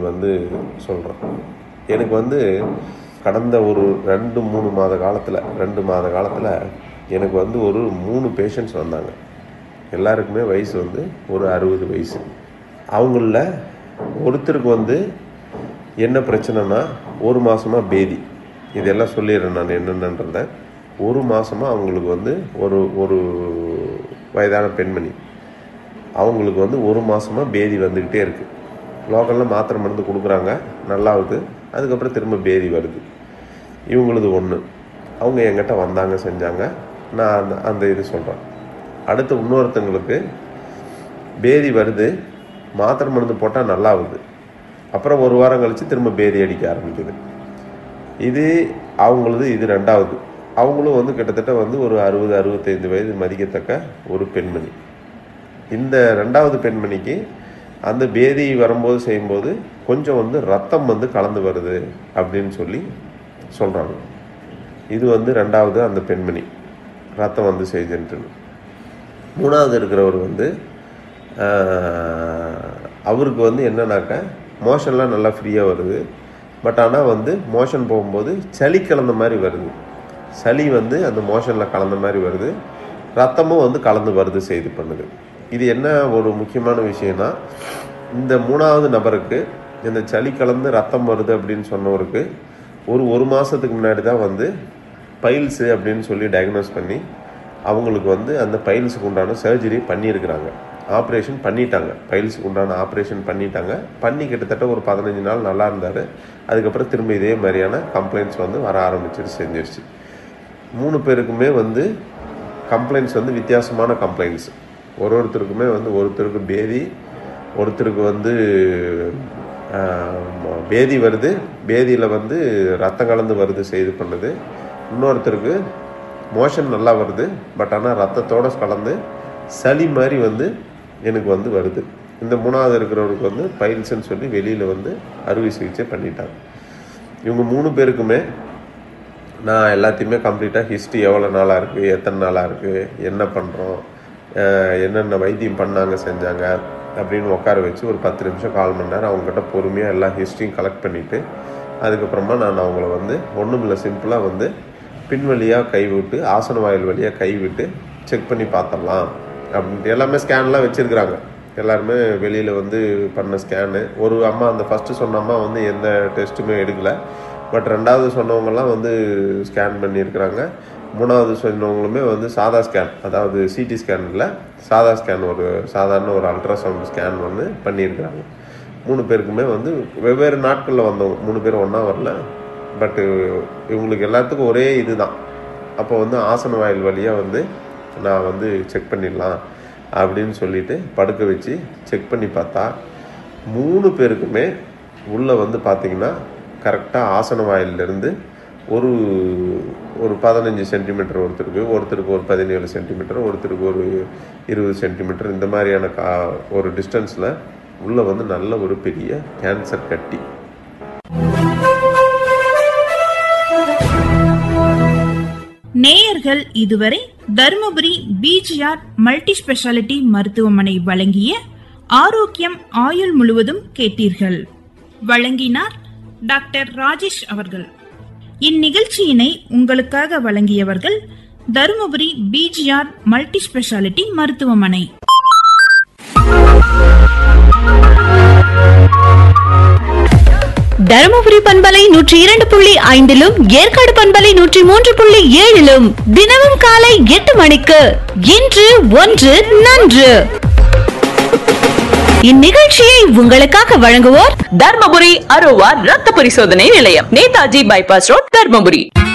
வந்து சொல்கிறேன் எனக்கு வந்து கடந்த ஒரு ரெண்டு மூணு மாத காலத்தில் ரெண்டு மாத காலத்தில் எனக்கு வந்து ஒரு மூணு பேஷண்ட்ஸ் வந்தாங்க எல்லாருக்குமே வயசு வந்து ஒரு அறுபது வயசு அவங்களில் ஒருத்தருக்கு வந்து என்ன பிரச்சனைனா ஒரு மாதமாக பேதி இதெல்லாம் சொல்லிடுறேன் நான் என்னென்னன்றத ஒரு மாதமாக அவங்களுக்கு வந்து ஒரு ஒரு வயதான பெண்மணி அவங்களுக்கு வந்து ஒரு மாதமாக பேதி வந்துக்கிட்டே இருக்குது லோக்கலில் மாத்திரை மருந்து கொடுக்குறாங்க நல்லாவுது அதுக்கப்புறம் திரும்ப பேதி வருது இவங்களது ஒன்று அவங்க என்கிட்ட வந்தாங்க செஞ்சாங்க நான் அந்த அந்த இது சொல்கிறேன் அடுத்து இன்னொருத்தங்களுக்கு பேதி வருது மாத்திரை மருந்து போட்டால் நல்லாவுது அப்புறம் ஒரு வாரம் கழித்து திரும்ப பேதி அடிக்க ஆரம்பிக்குது இது அவங்களது இது ரெண்டாவது அவங்களும் வந்து கிட்டத்தட்ட வந்து ஒரு அறுபது அறுபத்தைந்து வயது மதிக்கத்தக்க ஒரு பெண்மணி இந்த ரெண்டாவது பெண்மணிக்கு அந்த பேதி வரும்போது செய்யும்போது கொஞ்சம் வந்து ரத்தம் வந்து கலந்து வருது அப்படின்னு சொல்லி சொல்கிறாங்க இது வந்து ரெண்டாவது அந்த பெண்மணி ரத்தம் வந்து செய்துன்ட்டு மூணாவது இருக்கிறவர் வந்து ஆஹ், அவருக்கு வந்து என்னன்னாக்க மோஷன்லாம் நல்லா ஃப்ரீயாக வருது பட் ஆனால் வந்து மோஷன் போகும்போது சளி கலந்த மாதிரி வருது சளி வந்து அந்த மோஷனில் கலந்த மாதிரி வருது ரத்தமும் வந்து கலந்து வருது செய்து பண்ணுது இது என்ன ஒரு முக்கியமான விஷயம்னா இந்த மூணாவது நபருக்கு இந்த சளி கலந்து ரத்தம் வருது அப்படின்னு சொன்னவருக்கு ஒரு ஒரு மாதத்துக்கு முன்னாடி தான் வந்து பைல்ஸு அப்படின்னு சொல்லி டயக்னோஸ் பண்ணி அவங்களுக்கு வந்து அந்த பைல்ஸுக்கு உண்டான சர்ஜரி பண்ணியிருக்கிறாங்க ஆப்ரேஷன் பண்ணிட்டாங்க பைல்ஸுக்கு உண்டான ஆப்ரேஷன் பண்ணிட்டாங்க பண்ணி கிட்டத்தட்ட ஒரு பதினஞ்சு நாள் நல்லா இருந்தார் அதுக்கப்புறம் திரும்ப இதே மாதிரியான கம்ப்ளைண்ட்ஸ் வந்து வர ஆரம்பிச்சிட்டு செஞ்சிருச்சு மூணு பேருக்குமே வந்து கம்ப்ளைண்ட்ஸ் வந்து வித்தியாசமான கம்ப்ளைண்ட்ஸ் ஒரு ஒருத்தருக்குமே வந்து ஒருத்தருக்கு பேதி ஒருத்தருக்கு வந்து ஆஹ், பேதி வருது பேதியில் வந்து ரத்தம் கலந்து வருது செய்து பண்ணுது இன்னொருத்தருக்கு மோஷன் நல்லா வருது பட் ஆனால் ரத்தத்தோட கலந்து சளி மாதிரி வந்து எனக்கு வந்து வருது இந்த மூணாவது இருக்கிறவருக்கு வந்து பைல்ஸ்ன்னு சொல்லி வெளியில் வந்து அறுவை சிகிச்சை பண்ணிட்டாங்க இவங்க மூணு பேருக்குமே நான் எல்லாத்தையுமே கம்ப்ளீட்டாக ஹிஸ்ட்ரி எவ்வளோ நாளாக இருக்குது எத்தனை நாளாக இருக்குது என்ன பண்ணுறோம் என்னென்ன வைத்தியம் பண்ணாங்க செஞ்சாங்க அப்படின்னு உட்கார வச்சு ஒரு பத்து நிமிஷம் கால் மணி நேரம் அவங்ககிட்ட பொறுமையாக எல்லா ஹிஸ்ட்ரியும் கலெக்ட் பண்ணிவிட்டு அதுக்கப்புறமா நான் அவங்கள வந்து ஒன்றுமில்ல சிம்பிளாக வந்து பின் வழியாக கை விட்டு ஆசன வாயில் வழியாக கை விட்டு செக் பண்ணி பார்த்தரலாம் அப்படின்ட்டு எல்லாமே ஸ்கேன்லாம் வச்சுருக்குறாங்க எல்லாருமே வெளியில் வந்து பண்ண ஸ்கேனு ஒரு அம்மா அந்த ஃபஸ்ட்டு சொன்ன அம்மா வந்து எந்த டெஸ்ட்டுமே எடுக்கலை பட் ரெண்டாவது சொன்னவங்கலாம் வந்து ஸ்கேன் பண்ணியிருக்கிறாங்க மூணாவது சொன்னவங்களுமே வந்து சாதா ஸ்கேன் அதாவது சிடி ஸ்கேன் இல்லை சாதா ஸ்கேன் ஒரு சாதாரண ஒரு அல்ட்ராசவுண்ட் ஸ்கேன் வந்து பண்ணியிருக்கிறாங்க மூணு பேருக்குமே வந்து வெவ்வேறு நாட்களில் வந்தவங்க மூணு பேரும் ஒன்றா வரல பட்டு இவங்களுக்கு எல்லாத்துக்கும் ஒரே இதுதான் அப்போ வந்து ஆசன வாயில் வழியாக வந்து நான் வந்து செக் பண்ணிடலாம் அப்படின்னு சொல்லிட்டு படுக்க வச்சு செக் பண்ணி பார்த்தா மூணு பேருக்குமே உள்ளே வந்து பார்த்தீங்கன்னா கரெக்டாக ஆசன வாயிலிருந்து ஒரு ஒரு பதினஞ்சு சென்டிமீட்டர் ஒருத்தருக்கு ஒருத்தருக்கு ஒரு பதினேழு சென்டிமீட்டர் ஒருத்தருக்கு ஒரு இருபது சென்டிமீட்டர் இந்த மாதிரியான கா ஒரு டிஸ்டன்ஸில் உள்ளே வந்து நல்ல ஒரு பெரிய கேன்சர் கட்டி நேயர்கள் இதுவரை தருமபுரி பிஜிஆர் மல்டி ஸ்பெஷாலிட்டி மருத்துவமனை வழங்கிய ஆரோக்கியம் ஆயுள் முழுவதும் கேட்டீர்கள் வழங்கினார் டாக்டர் ராஜேஷ் அவர்கள் இந்நிகழ்ச்சியினை உங்களுக்காக வழங்கியவர்கள் தருமபுரி பிஜிஆர் மல்டி ஸ்பெஷாலிட்டி மருத்துவமனை தருமபுரி பண்பலை நூற்றி இரண்டு புள்ளி ஐந்திலும் ஏற்காடு பண்பலை நூற்றி மூன்று புள்ளி ஏழிலும் தினமும் காலை எட்டு மணிக்கு இன்று ஒன்று நன்று இந்நிகழ்ச்சியை உங்களுக்காக வழங்குவோர் தர்மபுரி அரோவா ரத்த பரிசோதனை நிலையம் நேதாஜி பைபாஸ் ரோட் தர்மபுரி